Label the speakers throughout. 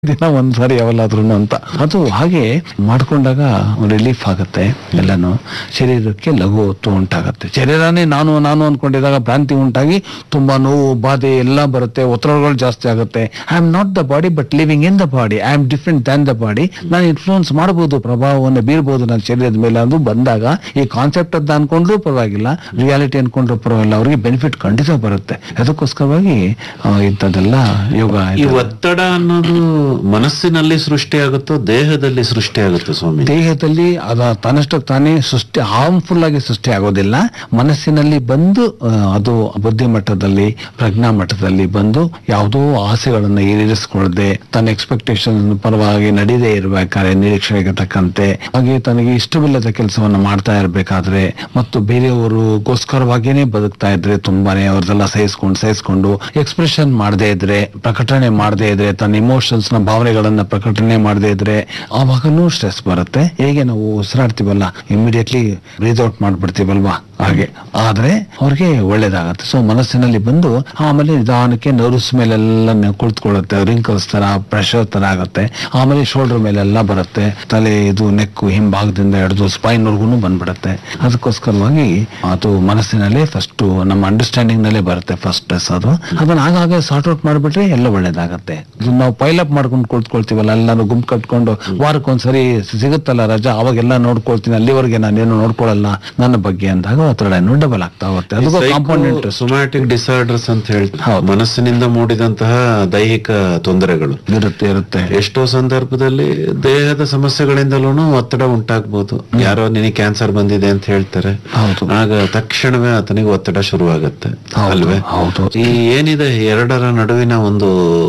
Speaker 1: ದಿನ ಒಂದ್ಸಾರಿ ಯಾವಲ್ಲಾದ್ರೂ ಅಂತ ಅದು ಹಾಗೆ ಮಾಡ್ಕೊಂಡಾಗ ರಿಲೀಫ್ ಆಗುತ್ತೆ ಎಲ್ಲಾನು ಶರೀರಕ್ಕೆ ಲಘು ಹೊತ್ತು ಉಂಟಾಗತ್ತೆ ಶರೀರನೇ ನಾನು ನಾನು ಅನ್ಕೊಂಡಿದಾಗ ಭ್ರಾಂತಿ ಉಂಟಾಗಿ ತುಂಬಾ ನೋವು ಬಾಧೆ ಎಲ್ಲ ಬರುತ್ತೆ ಒತ್ತಡಗಳು ಜಾಸ್ತಿ ಆಗುತ್ತೆ I am not the body but living in the body I am different than the body ನಾನು ಇನ್ಫ್ಲೂಯೆನ್ಸ್ ಮಾಡಬಹುದು ಪ್ರಭಾವವನ್ನು ಬೀರ್ಬೋದು ನನ್ನ ಶರೀರದ ಮೇಲೆ ಅದು ಬಂದಾಗ ಈ ಕಾನ್ಸೆಪ್ಟ್ ಅಂತ ಅನ್ಕೊಂಡ್ರೂ ಪರವಾಗಿಲ್ಲ ರಿಯಾಲಿಟಿ ಅನ್ಕೊಂಡ್ರೂ ಪರವಾಗಿಲ್ಲ ಅವ್ರಿಗೆ ಬೆನಿಫಿಟ್ ಖಂಡಿತ ಬರುತ್ತೆ ಅದಕ್ಕೋಸ್ಕರವಾಗಿ ಆ, ಇಂಥದ್ದೆಲ್ಲ ಯೋಗ
Speaker 2: ಈ ಒತ್ತಡ ಅನ್ನೋದು ಮನಸ್ಸಿನಲ್ಲಿ ಸೃಷ್ಟಿಯಾಗುತ್ತೋ ದೇಹದಲ್ಲಿ ಸೃಷ್ಟಿಯಾಗುತ್ತೋ ಸ್ವಾಮಿ
Speaker 1: ದೇಹದಲ್ಲಿ ಅದ ತನ್ನಷ್ಟಕ್ಕೆ ತಾನೇ ಸೃಷ್ಟಿ ಹಾರ್ಮ್ಫುಲ್ ಆಗಿ ಸೃಷ್ಟಿ ಆಗೋದಿಲ್ಲ ಮನಸ್ಸಿನಲ್ಲಿ ಬಂದು ಆ, ಅದು ಬುದ್ಧಿ ಮಟ್ಟದಲ್ಲಿ ಪ್ರಜ್ಞಾ ಮಟ್ಟದಲ್ಲಿ ಬಂದು ಯಾವುದೋ ಆಸೆಗಳನ್ನ ಈಡೇರಿಸಿಕೊಳ್ಳದೆ ತನ್ನ ಎಕ್ಸ್ಪೆಕ್ಟೇಷನ್ ಪರವಾಗಿ ನಡೀದೇ ಇರಬೇಕಾದ್ರೆ ನಿರೀಕ್ಷೆಗೆ ತಕ್ಕಂತೆ ಹಾಗೆ ತನಗೆ ಇಷ್ಟವಿಲ್ಲದ ಕೆಲಸವನ್ನ ಮಾಡ್ತಾ ಇರಬೇಕಾದ್ರೆ ಮತ್ತು ಬೇರೆಯವರಿಗೋಸ್ಕರವಾಗಿಯೇ ಬದುಕ್ತಾ ಇದ್ರೆ ತುಂಬಾನೇ ಅವ್ರದೆಲ್ಲ ಸಹಿಸ್ಕೊಂಡು ಸಹಿಸ್ಕೊಂಡು ಎಕ್ಸ್ಪ್ರೆಷನ್ ಮಾಡದೇ ಇದ್ರೆ ಪ್ರಕಟಣೆ ಮಾಡದೇ ಇದ್ರೆ ತನ್ನ ಇಮೋಷನ್ಸ್ ನ ಭಾವನೆಗಳನ್ನ ಪ್ರಕಟಣೆ ಮಾಡದೇ ಇದ್ರೆ ಆವಾಗನೂ ಸ್ಟ್ರೆಸ್ ಬರುತ್ತೆ ಹೇಗೆ ನಾವು ಉಸಿರಾಡ್ತೀವಲ್ಲ ಇಮಿಡಿಯೇಟ್ಲಿ ಬ್ರೀತ್ ಔಟ್ ಮಾಡ್ಬಿಡ್ತೀವಲ್ವಾ ಹಾಗೆ ಆದ್ರೆ ಅವ್ರಿಗೆ ಒಳ್ಳೇದಾಗತ್ತೆ ಸೊ ಮನಸ್ಸಿನಲ್ಲಿ ಬಂದು ಆಮೇಲೆ ನಿಧಾನಕ್ಕೆ ನರ್ವ್ಸ್ ಮೇಲೆಲ್ಲ ನೆ- ಕುಳಿತುಕೊಳ್ಳುತ್ತೆ ರಿಂಕಲ್ಸ್ ತರ ಪ್ರೆಷರ್ ತರ ಆಗುತ್ತೆ ಆಮೇಲೆ ಶೋಲ್ಡರ್ ಮೇಲೆಲ್ಲ ಬರುತ್ತೆ ತಲೆ ಇದು ನೆಕ್ಕು ಹಿಂಭಾಗದಿಂದ ಹಿಡಿದು ಸ್ಪೈನ್ ವರ್ಗುನು ಬಂದ್ಬಿಡುತ್ತೆ ಅದಕ್ಕೋಸ್ಕರವಾಗಿ ಅದು ಮನಸ್ಸಿನಲ್ಲೇ ಫಸ್ಟ್ ನಮ್ಮ ಅಂಡರ್ಸ್ಟ್ಯಾಂಡಿಂಗ್ ನಲ್ಲೇ ಬರುತ್ತೆ ಫಸ್ಟ್ ಸ್ಟ್ರೆಸ್ ಅದು ಅದನ್ನ ಆಗಾಗ ಸಾರ್ಟ್ ಔಟ್ ಮಾಡ್ಬಿಟ್ರೆ ಎಲ್ಲ ಒಳ್ಳೇದಾಗತ್ತೆ ಇದು ನಾವು ಪೈಲ್ ಅಪ್ ಮಾಡ್ಕೊಂಡು ಕುಳಿತುಕೊಳ್ತೀವಲ್ಲ ಎಲ್ಲಾನು ಗುಂಪು ಕಟ್ಕೊಂಡು ವಾರಕ್ಕೊಂದ್ಸರಿ ಸಿಗುತ್ತಲ್ಲ ರಜಾ ಅವಾಗೆಲ್ಲ ನೋಡ್ಕೊಳ್ತೀನಿ ಅಲ್ಲಿವರೆಗೆ ನಾನೇನು ನೋಡ್ಕೊಳ್ಳಲ್ಲ ನನ್ನ ಬಗ್ಗೆ ಅಂದಾಗ ಒತ್ತಡ ಇನ್ನೂ ಡಬಲ್ ಆಗ್ತಾ ಹೋಗುತ್ತೆ ಅದಕ್ಕೂ ಕಾಂಪೌಂಡ್
Speaker 2: ಸೊಮ್ಯಾಟಿಕ್ ಡಿಸಾರ್ಡರ್ಸ್ ಅಂತ ಹೇಳ್ತಾರೆ
Speaker 1: ಹೌದು.
Speaker 2: ಮನಸ್ಸಿನಿಂದ ಮೂಡಿದಂತಹ ದೈಹಿಕ ತೊಂದರೆಗಳು
Speaker 1: ಇರುತ್ತೆ ಇರುತ್ತೆ
Speaker 2: ಎಷ್ಟೋ ಸಂದರ್ಭದಲ್ಲಿ ದೇಹದ ಸಮಸ್ಯೆಗಳಿಂದಲೂ ಒತ್ತಡ ಉಂಟಾಗ್ಬೋದು ಯಾರೋ ನಿನಗೆ ಕ್ಯಾನ್ಸರ್ ಬಂದಿದೆ ಅಂತ ಹೇಳ್ತಾರೆ
Speaker 1: ಹೌದು.
Speaker 2: ಆಗ ತಕ್ಷಣವೇ ಆತನಿಗೆ ಒತ್ತಡ ಶುರುವಾಗತ್ತೆ
Speaker 1: ಹೌದು,
Speaker 2: ಅಲ್ವೇ
Speaker 1: ಹೌದು.
Speaker 2: ಈ ಏನಿದೆ ಎರಡರ ನಡುವಿನ ಒಂದು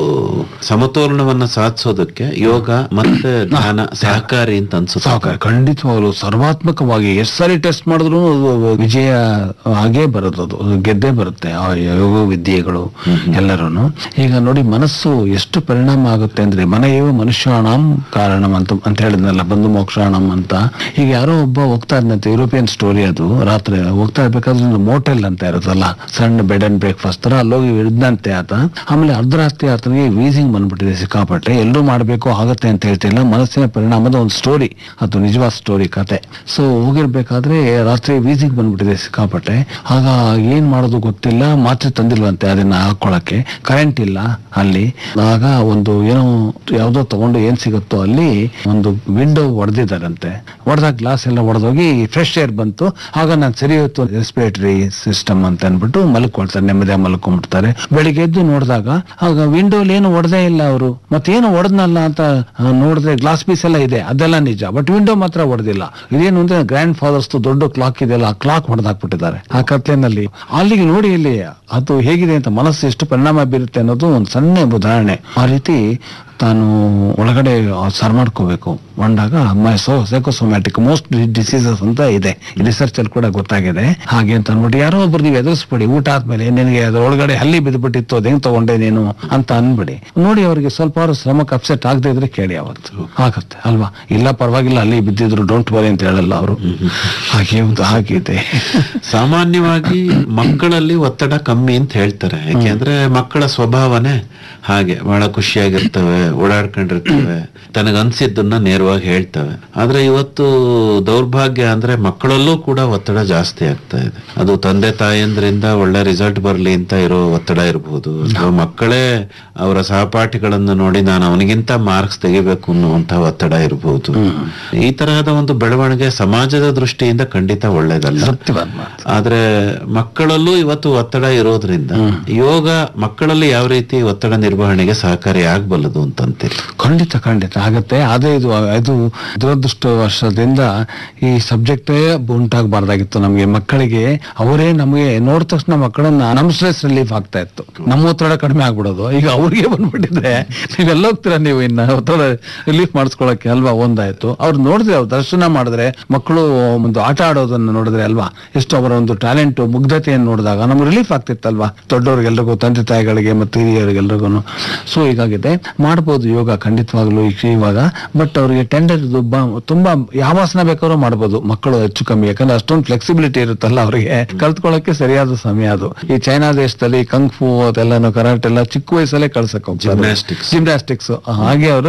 Speaker 2: ಸಮತೋಲನವನ್ನ ಸಾಧಿಸೋದಕ್ಕೆ ಯೋಗ ಮತ್ತೆ ಧ್ಯಾನ ಸಹಕಾರಿ ಅಂತ ಅನ್ಸುತ್ತೆ
Speaker 1: ಸಾಕು ಖಂಡಿತವಾಗ್ಲು ಸರ್ವಾತ್ಮಕವಾಗಿ ಎಷ್ಟು ಸಾರಿ ಟೆಸ್ಟ್ ಮಾಡಿದ್ರು ವಿಜಯ ಹಾಗೇ ಬರೋದು ಅದು ಅದು ಗೆದ್ದೇ ಬರುತ್ತೆ ಆ ಯೋಗ ವಿದ್ಯೆಗಳು ಎಲ್ಲರೂ ಈಗ ನೋಡಿ ಮನಸ್ಸು ಎಷ್ಟು ಪರಿಣಾಮ ಆಗುತ್ತೆ ಅಂದ್ರೆ ಮನೆಯೋ ಮನುಷ್ಯಾಣಂ ಕಾರಣಂ ಅಂತ ಅಂತ ಹೇಳಿದ್ನಲ್ಲ ಬಂಧು ಮೋಕ್ಷಾಣಂ ಅಂತ ಈಗ ಯಾರೋ ಒಬ್ಬ ಹೋಗ್ತಾ ಇದ್ನಂತೆ ಯುರೋಪಿಯನ್ ಸ್ಟೋರಿ ಅದು ರಾತ್ರಿ ಹೋಗ್ತಾ ಇರ್ಬೇಕಾದ್ರೆ ಒಂದು ಮೋಟೆಲ್ ಅಂತ ಇರುತ್ತಲ್ಲ ಸಣ್ಣ ಬೆಡ್ ಅಂಡ್ ಬ್ರೇಕ್ಫಾಸ್ಟ್ ತರ ಅಲ್ಲೋಗಿ ಇಡ್ದಂತೆ ಆತ ಆಮೇಲೆ ಅರ್ಧರಾತ್ರಿ ಆತನಿಗೆ ವೀಸಿಂಗ್ ಬಂದ್ಬಿಟ್ಟಿದೆ ಸಿಕ್ಕಾಪಟ್ಟೆ ಎಲ್ಲರೂ ಮಾಡಬೇಕು ಆಗತ್ತೆ ಅಂತ ಹೇಳ್ತಿಲ್ಲ ಮನಸ್ಸಿನ ಪರಿಣಾಮದ ಒಂದು ಸ್ಟೋರಿ ಅದು ನಿಜವಾದ ಸ್ಟೋರಿ ಕತೆ ಸೊ ಹೋಗಿರ್ಬೇಕಾದ್ರೆ ರಾತ್ರಿ ವೀಸಿಂಗ್ ಬಂದ್ಬಿಟ್ಟಿದೆ ಸಿಕ್ಕಾಪಟ್ಟೆ ಆಗ ಏನ್ ಮಾಡೋದು ಗೊತ್ತಿಲ್ಲ ಮಾತ್ರೆ ತಂದಿಲ್ವಂತೆ ಅದನ್ನ ಹಾಕೊಳಕ್ಕೆ ಕರೆಂಟ್ ಇಲ್ಲ ಅಲ್ಲಿ ಆಗ ಒಂದು ಏನೋ ಯಾವ್ದೋ ತಗೊಂಡು ಏನ್ ಸಿಗುತ್ತೋ ಅಲ್ಲಿ ಒಂದು ವಿಂಡೋ ಹೊಡೆದಿದ್ದಾರಂತೆ ಹೊಡೆದಾಗ ಗ್ಲಾಸ್ ಎಲ್ಲ ಹೊಡೆದೋಗಿ ಫ್ರೆಶ್ ಏರ್ ಬಂತು ಆಗ ನಾನು ಸರಿ ಹೋಯ್ತು ರೆಸ್ಪಿರೇಟರಿ ಸಿಸ್ಟಮ್ ಅಂತ ಅನ್ಬಿಟ್ಟು ಮಲ್ಕೊಳ್ತಾರೆ ನೆಮ್ಮದಿಯಾಗಿ ಮಲ್ಕೊಂಡ್ಬಿಡ್ತಾರೆ ಬೆಳಿಗ್ಗೆ ಎದ್ದು ನೋಡಿದಾಗ ಆಗ ವಿಂಡೋಲಿ ಏನು ಹೊಡೆದೇ ಇಲ್ಲ ಅವರು ಮತ್ತೇನು ಹೊಡೆದ್ನಲ್ಲ ಅಂತ ಆ, ನೋಡಿದ್ರೆ ಗ್ಲಾಸ್ ಪೀಸ್ ಎಲ್ಲ ಇದೆ ಅದೆಲ್ಲ ನಿಜ ಬಟ್ ವಿಂಡೋ ಮಾತ್ರ ಹೊಡೆದಿಲ್ಲ ಇದೇನು ಅಂದ್ರೆ ಗ್ರ್ಯಾಂಡ್ ಫಾದರ್ಸ್ ದೊಡ್ಡ ಕ್ಲಾಕ್ ಇದೆಯಲ್ಲ ಆ ಕ್ಲಾಕ್ ಹೊಡೆದಾಕ್ಬಿಟ್ಟಿದ್ದಾರೆ ಆ ಕತ್ಲೆನಲ್ಲಿ ಅಲ್ಲಿಗೆ ನೋಡಿ ಇಲ್ಲಿ ಅದು ಹೇಗಿದೆ ಅಂತ ಮನಸ್ಸು ಎಷ್ಟು ಪರಿಣಾಮ ಬೀರುತ್ತೆ ಅನ್ನೋದು ಒಂದು ಸಣ್ಣ ಉದಾಹರಣೆ ಆ ರೀತಿ ತಾನು ಒಳಗಡೆ ಸರ್ ಮಾಡ್ಕೋಬೇಕು ಒಂಡಾಗ ಸೋ ಸೈಕೋಸೊಮ್ಯಾಟಿಕ್ ಮೋಸ್ಟ್ ಡಿಸೀಸಸ್ ಅಂತ ಇದೆ ರಿಸರ್ಚ್ ಅಲ್ಲಿ ಕೂಡ ಗೊತ್ತಾಗಿದೆ ಹಾಗೆ ಅಂತ ಅನ್ಬಿಟ್ಟು ಯಾರೋ ಒಬ್ರು ನೀವು ಎದುರಿಸ್ಬಿಡಿ ಊಟ ಆದ್ಮೇಲೆ ನಿನಗೆ ಅದ್ರ ಒಳಗಡೆ ಹಲ್ಲಿ ಬಿದ್ದುಬಿಟ್ಟಿತ್ತು ಅದ್ ಹೆಂಗ್ ತಗೊಂಡೆ ನೀನು ಅಂತ ಅನ್ಬಿಡಿ ನೋಡಿ ಅವ್ರಿಗೆ ಸ್ವಲ್ಪ ಅವ್ರ ಶ್ರಮಕ್ಕೆ ಅಪ್ಸೆಟ್ ಆಗದೆ ಇದ್ರೆ ಕೇಳಿ ಅವತ್ತು ಆಗತ್ತೆ ಅಲ್ವಾ ಇಲ್ಲ ಪರವಾಗಿಲ್ಲ ಅಲ್ಲಿ ಬಿದ್ದಿದ್ರು ಡೋಂಟ್ ವರಿ ಅಂತ ಹೇಳಲ್ಲ ಅವರು ಹಾಗೆ ಒಂದು ಆಗಿದೆ
Speaker 2: ಸಾಮಾನ್ಯವಾಗಿ ಮಕ್ಕಳಲ್ಲಿ ಒತ್ತಡ ಕಮ್ಮಿ ಅಂತ ಹೇಳ್ತಾರೆ ಯಾಕೆಂದ್ರೆ ಮಕ್ಕಳ ಸ್ವಭಾವನೆ ಹಾಗೆ ಬಹಳ ಖುಷಿಯಾಗಿರ್ತವೆ ಓಡಾಡ್ಕೊಂಡಿರ್ತವೆ ತನಗ ಅನ್ಸಿದ್ದನ್ನ ನೇರವಾಗಿ ಹೇಳ್ತವೆ ಆದ್ರೆ ಇವತ್ತು ದೌರ್ಭಾಗ್ಯ ಅಂದ್ರೆ ಮಕ್ಕಳಲ್ಲೂ ಕೂಡ ಒತ್ತಡ ಜಾಸ್ತಿ ಆಗ್ತಾ ಇದೆ ಅದು ತಂದೆ ತಾಯಂದ್ರಿಂದ ಒಳ್ಳೆ ರಿಸಲ್ಟ್ ಬರ್ಲಿ ಅಂತ ಇರೋ ಒತ್ತಡ ಇರಬಹುದು ಅಥವಾ ಮಕ್ಕಳೇ ಅವರ ಸಹಪಾಠಿಗಳನ್ನು ನೋಡಿ ನಾನು ಅವನಿಗಿಂತ ಮಾರ್ಕ್ಸ್ ತೆಗಿಬೇಕು ಅನ್ನುವಂತ ಒತ್ತಡ ಇರಬಹುದು ಈ ತರಹದ ಒಂದು ಬೆಳವಣಿಗೆ ಸಮಾಜದ ದೃಷ್ಟಿಯಿಂದ ಖಂಡಿತ ಒಳ್ಳೇದಲ್ಲ
Speaker 1: ಸತ್ಯವಾದ ಮಾತು
Speaker 2: ಆದ್ರೆ ಮಕ್ಕಳಲ್ಲೂ ಇವತ್ತು ಒತ್ತಡ ಇರೋದ್ರಿಂದ ಯೋಗ ಮಕ್ಕಳಲ್ಲಿ ಯಾವ ರೀತಿ ಒತ್ತಡ ನಿರ್ವಹಣೆಗೆ ಸಹಕಾರಿ ಆಗ್ಬಲ್ಲದು ಅಂತಂತೀರಿ
Speaker 1: ಖಂಡಿತ ಖಂಡಿತ ಆಗತ್ತೆ ಅದೇ ಇದು ಇದು ದುರದೃಷ್ಟವಶದಿಂದ ಈ ಸಬ್ಜೆಕ್ಟೇ ಉಂಟಾಗಬಾರ್ದಾಗಿತ್ತು ನಮಗೆ ಮಕ್ಕಳಿಗೆ ಅವರೇ ನಮಗೆ ನೋಡಿದ ತಕ್ಷಣ ಮಕ್ಕಳನ್ನ ನಮ್ ಸ್ಟ್ರೆಸ್ ರಿಲೀಫ್ ಆಗ್ತಾ ಇತ್ತು ನಮ್ಮ ಒತ್ತಡ ಕಡಿಮೆ ಆಗ್ಬಿಡೋದು ಈಗ ಅವ್ರಿಗೆ ಬಂದ್ಬಿಟ್ಟಿದ್ರೆ ನೀವೆಲ್ಲ ಹೋಗ್ತೀರಾ ನೀವು ಇನ್ನ ಒತ್ತಡ ರಿಲೀಫ್ ಮಾಡಿಸ್ಕೊಳಕ್ಕೆ ಅಲ್ವಾ ಒಂದಾಯ್ತು ಅವ್ರು ನೋಡಿದ್ರೆ ಅವ್ರು ದರ್ಶನ ಮಾಡಿದ್ರೆ ಮಕ್ಕಳು ಒಂದು ಆಟ ಆಡೋದನ್ನ ನೋಡಿದ್ರೆ ಅಲ್ವಾ ಎಷ್ಟು ಅವರ ಒಂದು ಟ್ಯಾಲೆಂಟ್ ಮುಗ್ಧತೆಯನ್ನು ನೋಡಿದಾಗ ನಮ್ಗೆ ರಿಲೀಫ್ ಆಗ್ತಿತ್ತಲ್ವಾ ದೊಡ್ಡವ್ರಿಗೆಲ್ರಿಗೂ ತಂದೆ ತಾಯಿಗಳಿಗೆ ಮತ್ತು ಹಿರಿಯರಿಗೆಲ್ರಿಗೂ ಸೊ ಹೀಗಾಗಿದೆ ಮಾಡ್ಬೋದು ಯೋಗ ಖಂಡಿತವಾಗ್ಲೂ ಈಗ ಇವಾಗ ಬಟ್ ಅವ್ರಿಗೆ ಟೆಂಡರ್ ತುಂಬಾ ಯಾವ ಆಸನ ಬೇಕಾದ್ರೂ ಮಾಡ್ಬೋದು ಮಕ್ಕಳು ಹೆಚ್ಚು ಕಮ್ಮಿ ಯಾಕಂದ್ರೆ ಅಷ್ಟೊಂದು ಫ್ಲೆಕ್ಸಿಬಿಲಿಟಿ ಇರುತ್ತಲ್ಲ ಅವರಿಗೆ ಕಲ್ತ್ಕೊಳ್ಳೋಕೆ ಸರಿಯಾದ ಸಮಯ ಅದು ಈ ಚೈನಾ ದೇಶದಲ್ಲಿ ಕಂಗ್ಫು ಅದೆಲ್ಲಾನು ಕರಾಟೆ ಎಲ್ಲ ಚಿಕ್ಕ ವಯಸ್ಸಲ್ಲೇ ಕಳ್ಸಕ್ ಹೋಗ್ತಾರೆ
Speaker 2: Gymnastics.
Speaker 1: ಜಿಮ್ನಾಸ್ಟಿಕ್ಸ್ ಹಾಗೆ ಅವರು